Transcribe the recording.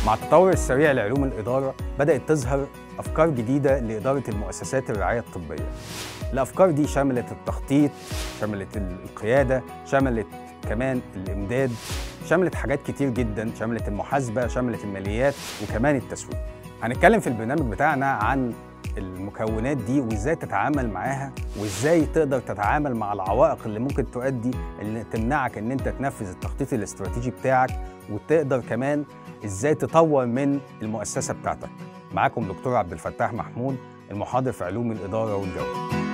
مع التطور السريع لعلوم الإدارة بدأت تظهر أفكار جديدة لإدارة المؤسسات الرعاية الطبية الأفكار دي شملت التخطيط شملت القيادة شملت كمان الإمداد شملت حاجات كتير جدا شملت المحاسبة شملت الماليات وكمان التسويق هنتكلم في البرنامج بتاعنا عن المكونات دي وازاي تتعامل معاها وازاي تقدر تتعامل مع العوائق اللي ممكن تؤدي اللي تمنعك ان انت تنفذ التخطيط الاستراتيجي بتاعك وتقدر كمان ازاي تطور من المؤسسه بتاعتك معاكم دكتور عبد الفتاح محمود المحاضر في علوم الاداره والجوده